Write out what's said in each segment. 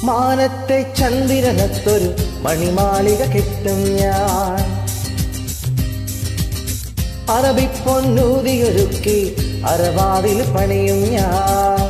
മാനത്തെ ചന്ദ്രനത്തൊരു മണിമാളിക കെട്ടും ഞാൻ അറബി പൊന്നൂതിയൊരുക്കി അറവാതിൽ പണിയും ഞാൻ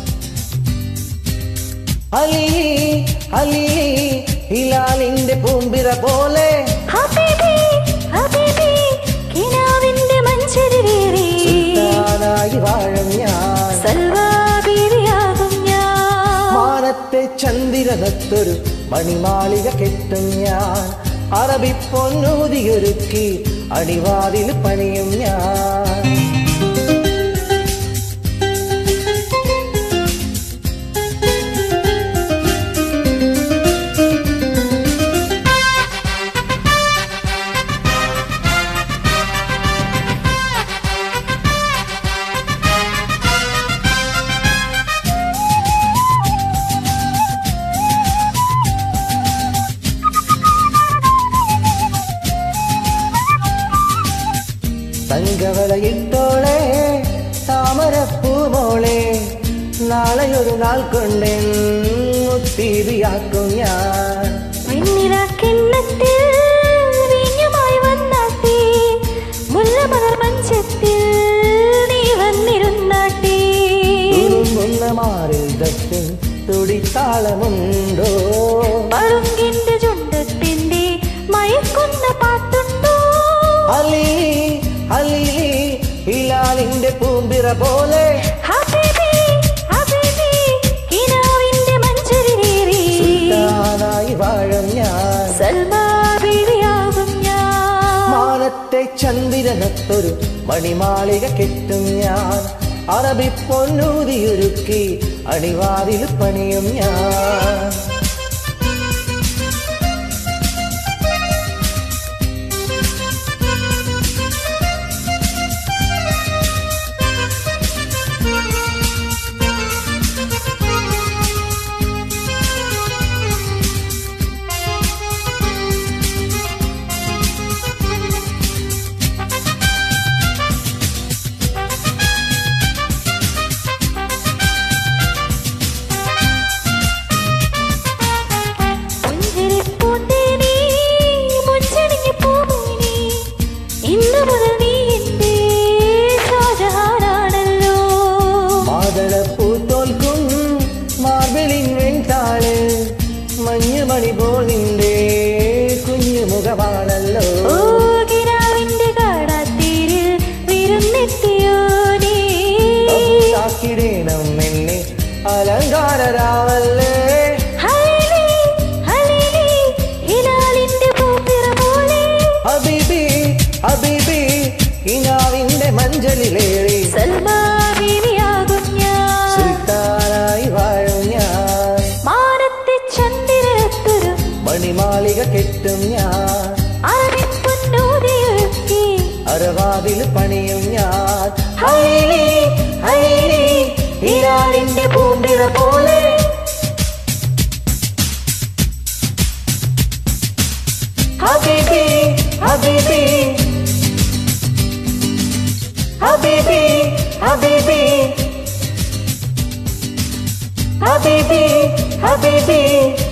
അലി അലി ഹിലാലിന്റെ പൂമ്പിറ പോലെ ഹബീബി ഹബീബി കിനാവിന്റെ മഞ്ചരിവേറി സുൽത്താനായി വാഴും ഞാൻ സൽവാബീരിയാകും ഞാൻ മാനത്തെ ചന്ദ്രനത്തൊരു മണിമാളിക കെട്ടും ഞാൻ അറബി പൊന്നൂതിയൊരുക്കി അടിവാതിൽ പണിയും ഞാൻ തങ്കവലയിട്ടോളെ താമരപ്പൂമോളെ നാളെയൊരു നാൾ കൊണ്ടെൻ മുത്തിരിയാക്കും ഞാൻ വെണ്ണിലാക്കിണ്ണത്തിൽ വീഞ്ഞുമായി വന്നാട്ടി മുല്ലമലർ മഞ്ചത്തിൽ നീ വന്നിരുന്നാട്ടി തുളുമ്പുന്ന മാറിൽ ദത്തിൻ തുടിത്താളമുണ്ടോ പളുങ്കിന്റെ ചുണ്ടത്തിന്റെ മയക്കുന്ന പാട്ടുണ്ടോ അലി അലി ഹിലാലിന്റെ പൂമ്പിറ പോലെ ഹബീബി ഹബീബി കിനാവിന്റെ മഞ്ചരിവേറി സുൽത്താനായി വാഴും ഞാൻ സൽമാബീരിയാകും ഞാൻ മാനത്തെ ചന്ദ്രനത്തൊരു മണിമാളിക കെട്ടും ഞാൻ അറബി പൊന്നൂതിയൊരുക്കി അണിവാതിൽ പണിയും ഞാൻ പുഞ്ചിരിപ്പൂന്തേനീ, മുഞ്ചണിഞ്ഞ് പൂമേനീ, ഇന്ന് മുതൽ നീ എന്റെ ഷാജഹാനാണല്ലോ. മാതളപ്പൂ തോൽക്കും മാർബിളിൻ വെൺതാള് മഞ്ഞുമണി പോൽ നിന്റെ കുഞ്ഞു മുഖമാണല്ലോ ഓ കിനാവിന്റെ കാടാത്തീരിൽ വിരുന്നെത്തിയോ നീ. ആക്കിടേണം എന്നെ അലങ്കാരരാവല്ലേ ഹലീലി, ഹലീലി, ഹിലാലിന്റെ പൂപ്പിറ പോലെ. ഹബീബി ഹബീബി ഇനാവിന്റെ മഞ്ചലിലേറി സൽമാ ബീവിയാകും ഞാൻ. സുൽത്താനായി വാഴും ഞാൻ മാനത്തെ ചന്ദ്രത്തൊരു മണിമാളിക കെട്ടും ഞാൻ അരപ്പൊന്നൂതിയൊരുക്കി അരവാതിൽ പണിയും ഞാൻ ഹൈലി ഹൈലി ഹിലാലിന്റെ പൂമ്പിറ പോലെ ഹബീബി ഹബീബി ഹബീബി ഹബീബി ഹബീബി ഹബീബി